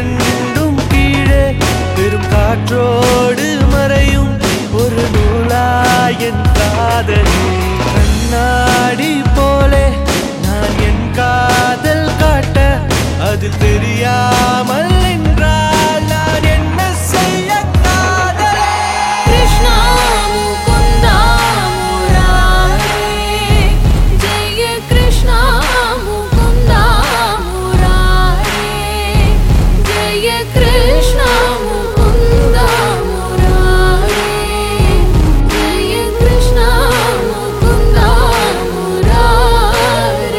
ரெண்டும் கீழே பெரும் காற்றோடு மறையும் ஒரு நூலாயன் காதல் கண்ணாடி போலே நான் என் காதல் காட்ட அது தெரியாமல் நின்றால் நான் என்ன செய்ய காதலே कृष्णा मुकुन्दा मुरारे जय कृष्णा मुकुन्दा मुरारे जय कृष्णा मुकुन्दा मुरारे जय कृष्णा मुकुन्दा मुरारे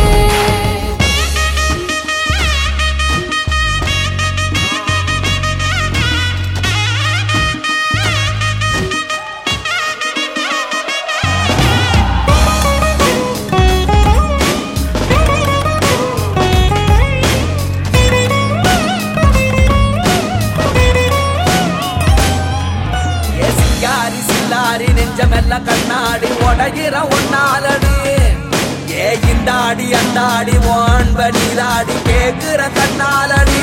ஏ சிங்காரி சில்லாரி நெஞ்சமெல்லாம் கண்ணாடி உடையிற ஒன்னாலடி ஏ இந்தாடி அந்தாடி வான்ப நீராடி கேக்குற கண்ணாலடி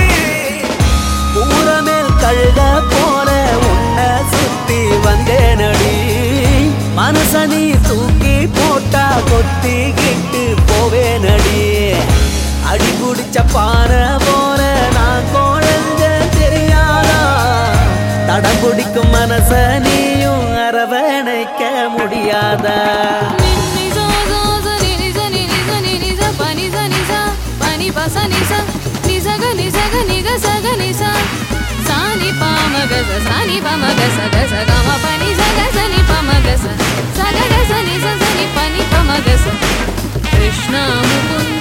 பூரமேல் கழுத போல உன்னை சுத்தி வந்தேனடி மனசனி தூக்கி போட்டா கொத்திக்கிட்டு போவேனடி அடி குடிச்ச பானை போல நான் குழஞ்ச தெரியாதா தடம் பிடிக்கும் மனச நீயும் அரவணைக்க முடியாதா Ni za za za ni ni za ni ni za ni ni za pa ni za ni za pa ni pa sa ni sa ni za ga ni za ga ni ga sa ga ni sa sa ni pa ma ga sa sa ni pa ma ga sa ga sa ga ma pa ni za ga sa ni pa ma ga sa sa ga ga sa ni sa sa ni pa ni pa ma ga sa Krishna Mukunda